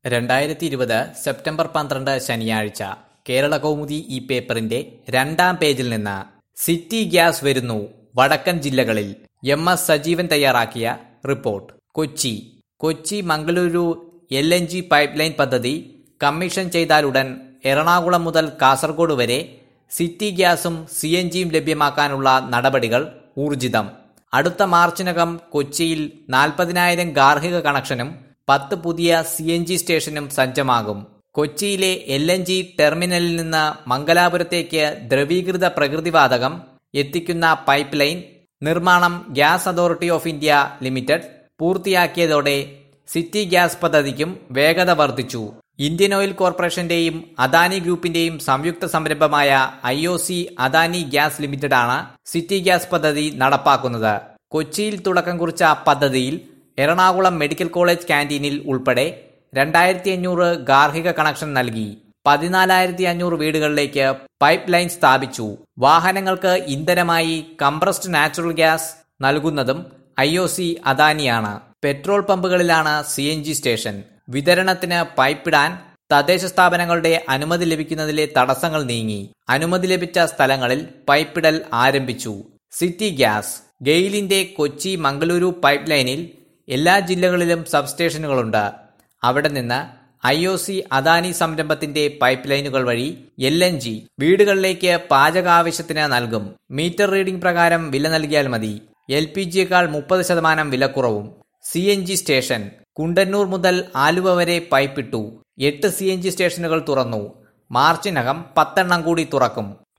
രണ്ടായിരത്തി ഇരുപത് സെപ്റ്റംബർ പന്ത്രണ്ട് ശനിയാഴ്ച കേരള കൗമുദി ഈ പേപ്പറിന്റെ രണ്ടാം പേജിൽ നിന്ന് സിറ്റി ഗ്യാസ് വരുന്നു വടക്കൻ ജില്ലകളിൽ എം എസ് സജീവൻ തയ്യാറാക്കിയ report Kochi Kochi Mangaluru L N G pipe line പദ്ധതി കമ്മീഷൻ ചെയ്താലുടൻ എറണാകുളം മുതൽ കാസർഗോഡ് വരെ സിറ്റി ഗ്യാസും സി എൻ ജിയും ലഭ്യമാക്കാനുള്ള നടപടികൾ ഊർജിതം അടുത്ത മാർച്ചിനകം കൊച്ചിയിൽ നാൽപ്പതിനായിരം ഗാർഹിക കണക്ഷനും പത്ത് പുതിയ സി എൻ ജി സ്റ്റേഷനും സജ്ജമാകും കൊച്ചിയിലെ എൽ എൻ ജി ടെർമിനലിൽ നിന്ന് മംഗലാപുരത്തേക്ക് ദ്രവീകൃത പ്രകൃതിവാതകം എത്തിക്കുന്ന പൈപ്പ് ലൈൻ നിർമ്മാണം gas authority of India limited പൂർത്തിയാക്കിയതോടെ സിറ്റി ഗ്യാസ് പദ്ധതിക്കും വേഗത വർദ്ധിച്ചു ഇന്ത്യൻ ഓയിൽ കോർപ്പറേഷന്റെയും അദാനി ഗ്രൂപ്പിന്റെയും സംയുക്ത സംരംഭമായ I O C Adani gas ലിമിറ്റഡാണ് സിറ്റി ഗ്യാസ് പദ്ധതി നടപ്പാക്കുന്നത് കൊച്ചിയിൽ തുടക്കം കുറിച്ച പദ്ധതിയിൽ എറണാകുളം മെഡിക്കൽ കോളേജ് ക്യാന്റീനിൽ ഉൾപ്പെടെ രണ്ടായിരത്തി അഞ്ഞൂറ് ഗാർഹിക കണക്ഷൻ നൽകി പതിനാലായിരത്തി അഞ്ഞൂറ് വീടുകളിലേക്ക് പൈപ്പ് ലൈൻ സ്ഥാപിച്ചു വാഹനങ്ങൾക്ക് ഇന്ധനമായി കംപ്രസ്ഡ് നാച്ചുറൽ ഗ്യാസ് നൽകുന്നതും ഐ ഒ സി അദാനിയാണ് പെട്രോൾ പമ്പുകളിലാണ് സി എൻ ജി സ്റ്റേഷൻ വിതരണത്തിന് പൈപ്പിടാൻ തദ്ദേശ സ്ഥാപനങ്ങളുടെ അനുമതി ലഭിക്കുന്നതിലെ തടസ്സങ്ങൾ നീങ്ങി അനുമതി ലഭിച്ച സ്ഥലങ്ങളിൽ പൈപ്പിടൽ ആരംഭിച്ചു സിറ്റി ഗ്യാസ് ഗെയിലിന്റെ കൊച്ചി മംഗളൂരു പൈപ്പ് ലൈനിൽ എല്ലാ ജില്ലകളിലും സബ്സ്റ്റേഷനുകളുണ്ട് അവിടെ നിന്ന് ഐ ഒ സി അദാനി സംരംഭത്തിന്റെ പൈപ്പ് ലൈനുകൾ വഴി എൽ എൻ ജി വീടുകളിലേക്ക് പാചകാവശ്യത്തിന് നൽകും മീറ്റർ റീഡിംഗ് പ്രകാരം വില നൽകിയാൽ മതി എൽ പി ജിയേക്കാൾ മുപ്പത് ശതമാനം വിലക്കുറവും C N G station Kundannoor മുതൽ ആലുവ വരെ പൈപ്പിട്ടു എട്ട് സി എൻ ജി സ്റ്റേഷനുകൾ തുറന്നു മാർച്ചിനകം പത്തെണ്ണം കൂടി തുറക്കും